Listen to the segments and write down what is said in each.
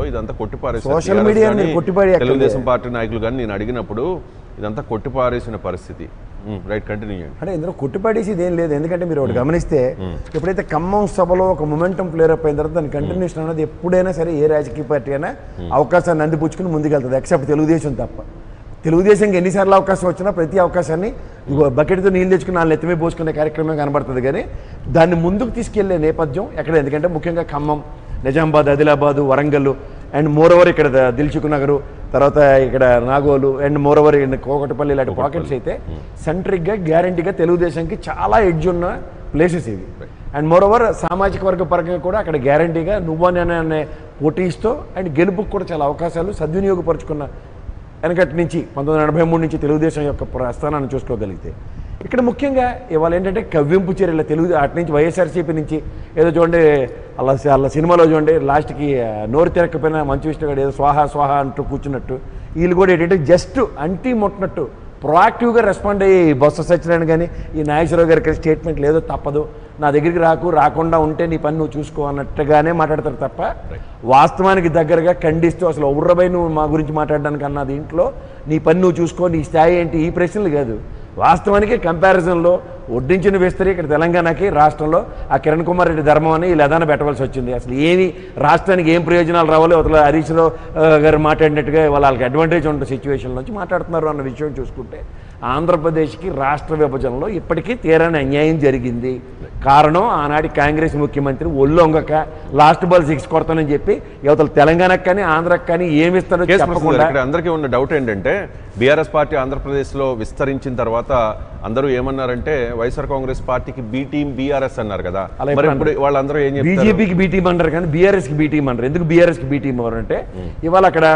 ఇదంతా కొట్టిపారేసారు Social TRS media ని గానీ, కొట్టిపారే అక్కర్లే. తెలుగుదేశం పార్టీ నాయకులు కానీ నేను అడిగినప్పుడు ఇదంతా కొట్టిపారేసిన పరిస్థితి రైట్ కంటిన్యూ చేయండి అంటే ఇందులో కొట్టుపడేసి ఏం లేదు ఎందుకంటే మీరు ఒకటి గమనిస్తే ఎప్పుడైతే ఖమ్మం సభలో ఒక మొమెంటం క్లియర్ అప్ అయిన తర్వాత దాని కంటిన్యూషన్ అనేది ఎప్పుడైనా సరే ఏ రాజకీయ పార్టీ అయినా అవకాశాన్ని అందిపుచ్చుకుని ముందుకెళ్తుంది ఎక్సెప్ట్ తెలుగుదేశం తప్ప తెలుగుదేశంకి ఎన్నిసార్లు అవకాశం వచ్చినా ప్రతి అవకాశాన్ని ఇగో బకెట్తో నీళ్ళు తెచ్చుకుని నాలుగు ఎత్తిమే పోసుకునే కార్యక్రమం కనబడుతుంది కానీ దాన్ని ముందుకు తీసుకెళ్లే నేపథ్యం ఎక్కడ ఎందుకంటే ముఖ్యంగా ఖమ్మం నిజామాబాద్ ఆదిలాబాదు వరంగల్ అండ్ మోరవర్ ఇక్కడ ద- దిల్సుఖ్ నగరు తర్వాత ఇక్కడ నాగోలు అండ్ మోరవర్ కోకటపల్లి ఇలాంటి పాకెట్స్ అయితే సెంట్రిక్గా గ్యారంటీగా తెలుగుదేశంకి చాలా ఎడ్జ్ ఉన్న ప్లేసెస్ ఇవి అండ్ మోరవర్ సామాజిక వర్గ పరంగా కూడా అక్కడ గ్యారంటీగా నువ్వు నేను అనే పోటీస్తూ అండ్ గెలుపుకు కూడా చాలా అవకాశాలు సద్వినియోగపరుచుకున్న వెనకటి నుంచి పంతొమ్మిది వందల ఎనభై మూడు నుంచి తెలుగుదేశం యొక్క ప్రస్థానాన్ని చూసుకోగలిగితే ఇక్కడ ముఖ్యంగా ఇవాళ ఏంటంటే కవ్వింపు చర్యలు తెలుగు అటు నుంచి వైఎస్ఆర్సీపీ నుంచి ఏదో చూడండి అలా అలా సినిమాలో చూడండి లాస్ట్కి ఆ, నోరు తిరగకపోయినా మంచి విష్ణు గారు ఏదో స్వాహా స్వాహా అంటూ కూర్చున్నట్టు వీళ్ళు కూడా ఏంటంటే జస్ట్ అంటీ ముట్టనట్టు ప్రొయాక్టివ్గా రెస్పాండ్ అయ్యి బొత్స సత్యనారాయణ కానీ ఈ నాగేశ్వరరావు గారికి స్టేట్మెంట్ లేదో తప్పదు నా దగ్గరికి రాకు రాకుండా ఉంటే నీ పని నువ్వు చూసుకో అన్నట్టుగానే మాట్లాడతారు తప్ప వాస్తవానికి దగ్గరగా ఖండిస్తూ అసలు ఉర్రబై నువ్వు మా గురించి మాట్లాడడానికి అన్న దీంట్లో నీ పని నువ్వు చూసుకో నీ స్థాయి ఏంటి ఈ ప్రశ్నలు కాదు వాస్తవానికి కంపారిజన్లో వడ్డించిన విస్తరి ఇక్కడ తెలంగాణకి రాష్ట్రంలో ఆ కిరణ్ కుమార్ రెడ్డి ధర్మం అని వీళ్ళు ఎదాన పెట్టవలసి వచ్చింది అసలు ఏమి రాష్ట్రానికి ఏం ప్రయోజనాలు రావాలి అవతల హరీష్ రావు ఆ, గారు మాట్లాడినట్టుగా వాళ్ళకి అడ్వాంటేజ్ ఉన్న సిచ్యువేషన్ నుంచి మాట్లాడుతున్నారు అన్న విషయం చూసుకుంటే ఆంధ్రప్రదేశ్కి రాష్ట్ర విభజనలో ఇప్పటికీ తీరని అన్యాయం జరిగింది కారణం ఆనాటి కాంగ్రెస్ ముఖ్యమంత్రి ఒళ్ళొంగక లాస్ట్ బాల్ సిక్స్ కొడతానని చెప్పి యువతలు తెలంగాణకు కానీ ఆంధ్రకు కానీ ఏమి ఇస్తారో కేసు ప్రశ్న చెప్పకుండా ఇక్కడ అందరికీ ఉన్న డౌట్ ఏంటంటే బీఆర్ఎస్ పార్టీ ఆంధ్రప్రదేశ్లో విస్తరించిన తర్వాత అందరూ ఏమన్నారంటే వైఎస్ఆర్ కాంగ్రెస్ పార్టీకి బి టీం బీఆర్ఎస్ అన్నారు కదా అలా మరి ఎప్పుడు ఇప్పుడు వాళ్ళందరూ ఏం చెప్తారు బీజేపీకి బీ టీం అంటారు కానీ బీఆర్ఎస్కి బీ టీం అంటారు ఎందుకు బీఆర్ఎస్కి బీ టీం ఎవరు అంటే ఇవాళ అక్కడ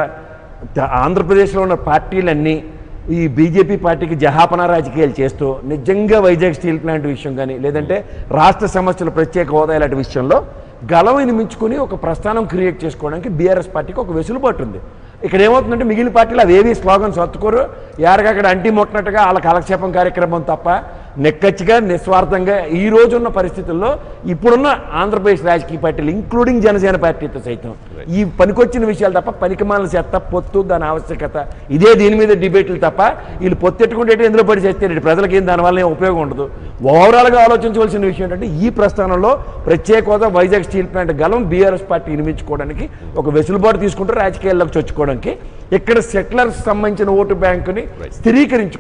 త- ఆంధ్రప్రదేశ్లో ఉన్న పార్టీలన్నీ ఈ బీజేపీ పార్టీకి జహాపన రాజకీయాలు చేస్తూ నిజంగా వైజాగ్ స్టీల్ ప్లాంట్ విషయం కానీ లేదంటే రాష్ట్ర సమస్యల ప్రత్యేక హోదా ఇలాంటి విషయంలో గలవని మించుకుని ఒక ప్రస్థానం క్రియేట్ చేసుకోవడానికి బీఆర్ఎస్ పార్టీకి ఒక వెసులుబాటు ఉంది ఇక్కడ ఏమవుతుందంటే మిగిలిన పార్టీలు అవేవి స్లోగన్స్ ఒత్తుకోరు యారగా అక్కడ అంటి ముట్టనట్టుగా వాళ్ళ కాలక్షేపం కార్యక్రమం తప్ప నెక్కచ్చిగా నిస్వార్థంగా ఈ రోజున్న పరిస్థితుల్లో ఇప్పుడున్న ఆంధ్రప్రదేశ్ రాజకీయ పార్టీలు ఇంక్లూడింగ్ జనసేన పార్టీతో సైతం ఈ పనికొచ్చిన విషయాలు తప్ప పనికిమాల చెత్త పొత్తు దాని ఆవశ్యకత ఇదే దీని మీద డిబేట్లు తప్ప వీళ్ళు పొత్తెట్టుకుంటే ఎందులో పడి చేస్తే ప్రజలకి ఏం దానివల్ల ఏం ఉపయోగం ఉండదు ఓవరాల్గా ఆలోచించవలసిన విషయం ఏంటంటే ఈ ప్రస్థానంలో ప్రత్యేక హోదా వైజాగ్ స్టీల్ ప్లాంట్ గలం బీఆర్ఎస్ పార్టీ నిర్మించుకోవడానికి ఒక వెసులుబాటు తీసుకుంటూ రాజకీయాల్లోకి చొచ్చుకోవడానికి ఇక్కడ సెటిలర్స్ సంబంధించిన ఓటు బ్యాంకుని స్థిరీకరించు